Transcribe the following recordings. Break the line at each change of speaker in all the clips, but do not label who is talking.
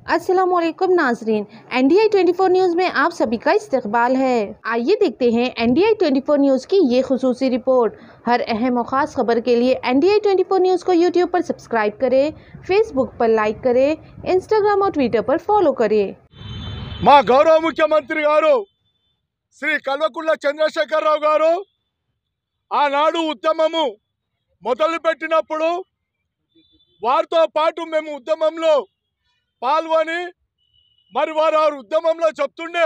अस्सलाम वालेकुम नाजरीन N D I twenty four news में आप सभी का इस्तकबाल है आइए देखते हैं N D I twenty four news की ये खसूसी रिपोर्ट हर अहम और ख़ास खबर के लिए N D I twenty four news को यूट्यूब पर सब्सक्राइब करें फेसबुक पर लाइक करें इंस्टाग्राम और ट्विटर पर फॉलो करें
మా గౌరవ ముఖ్యమంత్రి గారు శ్రీ కల్వకుంట్ల చంద్రశేఖరరావు గారు ఆనాడు ఉద్యమము మొదలుపెట్టినప్పుడు వారితో పాటు మేము ఉద్యమంలో పాల్గొని మరి వారు ఆ ఉద్యమంలో చెప్తుండే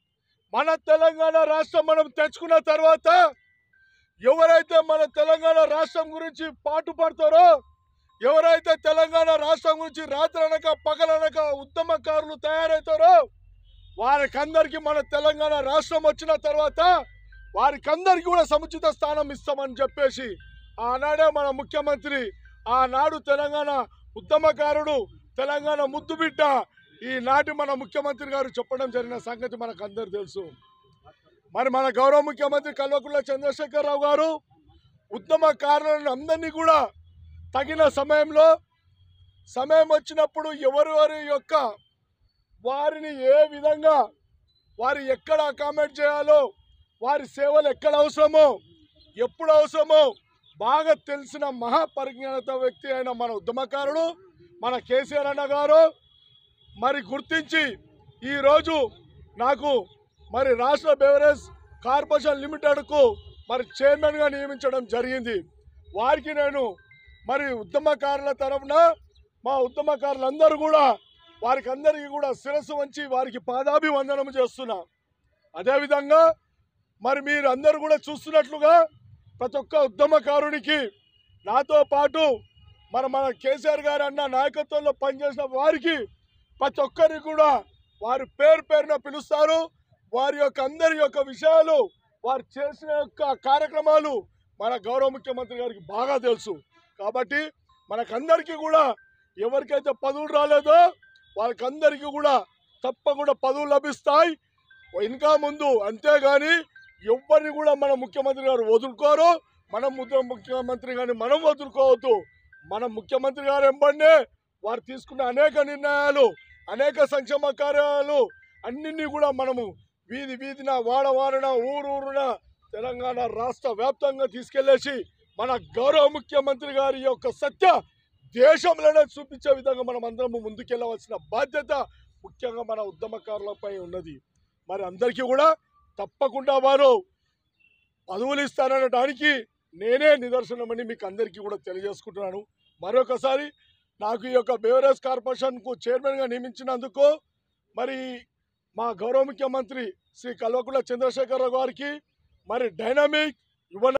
మన తెలంగాణ రాష్ట్రం మనం తెచ్చుకున్న తర్వాత ఎవరైతే మన తెలంగాణ రాష్ట్రం గురించి పాటు పడతారో ఎవరైతే తెలంగాణ రాష్ట్రం గురించి రాత్రనక పగలనక ఉద్యమకారులు తయారవుతారో వారికందరికీ మన తెలంగాణ రాష్ట్రం వచ్చిన తర్వాత వారికందరికీ కూడా సముచిత స్థానం ఇస్తామని చెప్పేసి ఆనాడే మన ముఖ్యమంత్రి ఆనాడు తెలంగాణ ఉద్యమకారుడు తెలంగాణ ముద్దు బిడ్డ ఈనాటి మన ముఖ్యమంత్రి గారు చెప్పడం జరిగిన సంగతి మనకు అందరు తెలుసు మరి మన గౌరవ ముఖ్యమంత్రి కల్వకుంట్ల చంద్రశేఖరరావు గారు ఉద్యమకారులను అందరినీ కూడా తగిన సమయంలో సమయం వచ్చినప్పుడు ఎవరెవరి యొక్క వారిని ఏ విధంగా వారు ఎక్కడ అకామిడేట్ చేయాలో వారి సేవలు ఎక్కడ అవసరమో ఎప్పుడు అవసరమో బాగా తెలిసిన మహాపరిజ్ఞానత వ్యక్తి అయిన మన ఉద్యమకారుడు మన కేసీఆర్ అన్న గారు మరి గుర్తించి ఈరోజు నాకు మరి రాష్ట్ర బెవరేజ్ కార్పొరేషన్ లిమిటెడ్కు మరి చైర్మన్గా నియమించడం జరిగింది వారికి నేను మరి ఉద్యమకారుల తరఫున మా ఉద్యమకారులందరూ కూడా వారికి అందరికీ కూడా శిరస్సు వంచి వారికి పాదాభివందనం చేస్తున్నా అదేవిధంగా మరి మీరు అందరూ కూడా చూస్తున్నట్లుగా ప్రతి ఒక్క ఉద్యమకారునికి నాతో పాటు మన మన కేసీఆర్ గారు అన్న నాయకత్వంలో పనిచేసిన వారికి ప్రతి ఒక్కరికి కూడా వారి పేరు పేరున పిలుస్తారు వారి యొక్క అందరి యొక్క విషయాలు వారు చేసిన యొక్క కార్యక్రమాలు మన గౌరవ ముఖ్యమంత్రి గారికి బాగా తెలుసు కాబట్టి మనకందరికీ కూడా ఎవరికైతే పదవులు రాలేదో వాళ్ళకందరికీ కూడా తప్పకుండా పదవులు లభిస్తాయి ఇంకా ముందు అంతేగాని ఎవరిని కూడా మన ముఖ్యమంత్రి గారు వదులుకోరు మనం ముద్ర ముఖ్యమంత్రి గారిని మనం వదులుకోవద్దు మన ముఖ్యమంత్రి గారు ఎంబడినే వారు తీసుకున్న అనేక నిర్ణయాలు అనేక సంక్షేమ కార్యాలు అన్నింటినీ కూడా మనము వీధి వీధిన వాడ వాడన ఊరు ఊరున తెలంగాణ రాష్ట్ర వ్యాప్తంగా తీసుకెళ్లేసి మన గౌరవ ముఖ్యమంత్రి గారి యొక్క సత్య దేశంలోనే చూపించే విధంగా మనం అందరం ముందుకెళ్ళవలసిన బాధ్యత ముఖ్యంగా మన ఉద్యమకారులపై ఉన్నది మరి అందరికీ కూడా తప్పకుండా వారు పదవులు ఇస్తారనడానికి నేనే నిదర్శనమని మీకు అందరికీ కూడా తెలియజేసుకుంటున్నాను మరొకసారి నాకు ఈ యొక్క బేవరేజ్ కార్పొరేషన్కు చైర్మన్గా నియమించినందుకు మరి మా గౌరవ ముఖ్యమంత్రి శ్రీ కల్వకుంట్ల చంద్రశేఖరరావు గారికి మరి డైనమిక్ యువన